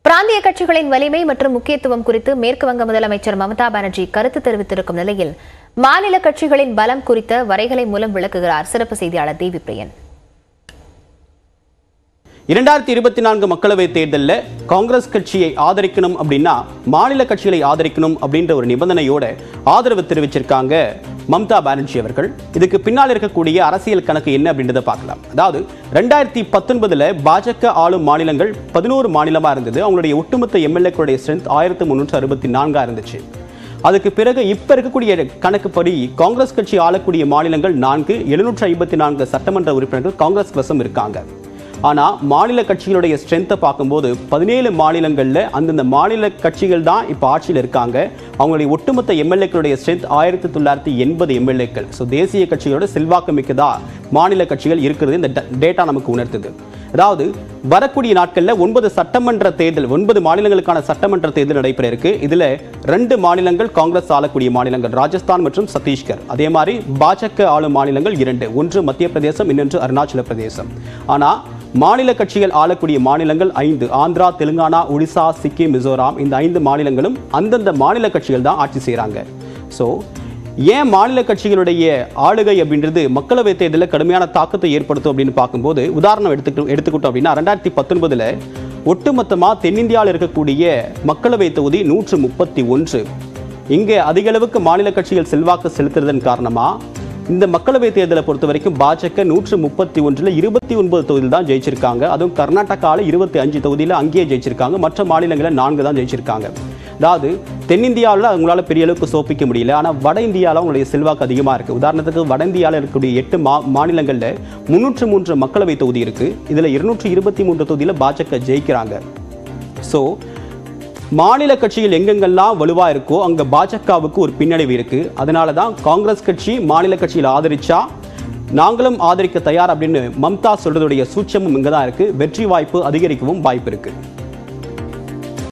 பிராந்திய கட்சிகளின் வலிமை மற்றும் முக்கியத்துவம் குறித்து மேற்கு வங்க முதலமைச்சர் மமதா பானர்ஜி கருத்து தெரிவித்திருக்கும் நிலையில் மாநில கட்சிகளின் பலம் குறித்த வரைகலை மூலம் விளக்குகிறார் சிறப்பு செய்தியாளர் தேவி பிரியன் இரண்டாயிரத்தி இருபத்தி நான்கு மக்களவைத் தேர்தலில் காங்கிரஸ் கட்சியை ஆதரிக்கணும் அப்படின்னா மாநில கட்சிகளை ஆதரிக்கணும் அப்படின்ற ஒரு நிபந்தனையோட ஆதரவு தெரிவிச்சிருக்காங்க மம்தா பானர்ஜி அவர்கள் இதுக்கு பின்னால் இருக்கக்கூடிய அரசியல் கணக்கு என்ன அப்படின்றத பார்க்கலாம் அதாவது ரெண்டாயிரத்தி பத்தொன்பதுல பாஜக ஆளும் மாநிலங்கள் பதினோரு மாநிலமா இருந்தது அவங்களுடைய ஒட்டுமொத்த எம்எல்ஏக்களுடைய ஸ்ட்ரென்த் ஆயிரத்தி முன்னூற்று அறுபத்தி நான்கா இருந்துச்சு அதுக்கு பிறகு இப்ப இருக்கக்கூடிய கணக்குப்படி காங்கிரஸ் கட்சி ஆளக்கூடிய மாநிலங்கள் நான்கு எழுநூற்று ஐம்பத்தி நான்கு சட்டமன்ற உறுப்பினர்கள் காங்கிரஸ் வசம் இருக்காங்க ஆனா மாநில கட்சிகளுடைய ஸ்ட்ரென்த்தை பார்க்கும்போது பதினேழு மாநிலங்கள்ல அந்தந்த மாநில கட்சிகள் தான் இப்போ ஆட்சியில் இருக்காங்க அவங்களுடைய ஒட்டுமொத்த எம்எல்ஏக்களுடைய ஸ்ட்ரென்த் ஆயிரத்தி தொள்ளாயிரத்தி எண்பது எம்எல்ஏக்கள் ஸோ தேசிய கட்சிகளோட செல்வாக்கு மிக்கதா மாநில கட்சிகள் இருக்கிறது இந்த டேட்டா நமக்கு உணர்த்துது அதாவது வரக்கூடிய நாட்களில் ஒன்பது சட்டமன்ற தேர்தல் ஒன்பது மாநிலங்களுக்கான சட்டமன்ற தேர்தல் நடைபெற இருக்கு இதுல ரெண்டு மாநிலங்கள் காங்கிரஸ் ஆளக்கூடிய மாநிலங்கள் ராஜஸ்தான் மற்றும் சத்தீஸ்கர் அதே மாதிரி பாஜக ஆளும் மாநிலங்கள் இரண்டு ஒன்று மத்திய பிரதேசம் இன்னொன்று அருணாச்சல பிரதேசம் ஆனா மாநில கட்சிகள் ஆளக்கூடிய மாநிலங்கள் ஐந்து ஆந்திரா தெலுங்கானா ஒடிசா சிக்கிம் மிசோராம் இந்த ஐந்து மாநிலங்களும் அந்தந்த மாநில கட்சிகள் தான் ஆட்சி செய்கிறாங்க ஸோ ஏன் மாநில கட்சிகளுடைய ஆளுகை அப்படின்றது மக்களவைத் தேர்தலில் கடுமையான தாக்கத்தை ஏற்படுத்தும் அப்படின்னு பார்க்கும்போது உதாரணம் எடுத்துக்கிட்டு எடுத்துக்கிட்டோம் அப்படின்னா ரெண்டாயிரத்தி பத்தொன்பதுல ஒட்டுமொத்தமாக தென்னிந்தியாவில் இருக்கக்கூடிய மக்களவை தொகுதி நூற்று முப்பத்தி ஒன்று இங்கே அதிக அளவுக்கு மாநில கட்சிகள் செல்வாக்கு செலுத்துறதன் காரணமாக இந்த மக்களவை தேர்தலை பொறுத்த வரைக்கும் பாஜக நூற்று முப்பத்தி ஒன்றில் இருபத்தி ஒன்பது தொகுதியில் தான் ஜெயிச்சிருக்காங்க அதுவும் கர்நாடகாவில் இருபத்தி அஞ்சு தொகுதியில் அங்கேயே ஜெயிச்சிருக்காங்க மற்ற மாநிலங்களில் நான்கு தான் ஜெயிச்சிருக்காங்க அதாவது தென்னிந்தியாவில் அவங்களால பெரிய அளவுக்கு சோப்பிக்க முடியல ஆனால் வட இந்தியாவில் அவங்களுடைய செல்வாக்கு அதிகமாக இருக்குது உதாரணத்துக்கு வட இந்தியாவில் இருக்கக்கூடிய எட்டு மா மாநிலங்களில் முன்னூற்று மூன்று மக்களவை தொகுதி இருக்குது இதில் இருநூற்றி இருபத்தி மூன்று தொகுதியில் பாஜக ஜெயிக்கிறாங்க ஸோ மாநில கட்சிகள் எங்கெங்கெல்லாம் வலுவா இருக்கோ அங்க பாஜகவுக்கு ஒரு பின்னடைவு இருக்கு அதனால தான் காங்கிரஸ் கட்சி மாநில கட்சியில் ஆதரிச்சா நாங்களும் ஆதரிக்க தயார் அப்படின்னு மம்தா சொல்றதுடைய சூட்சமும் இங்க தான் இருக்கு வெற்றி வாய்ப்பு அதிகரிக்கவும் வாய்ப்பு இருக்கு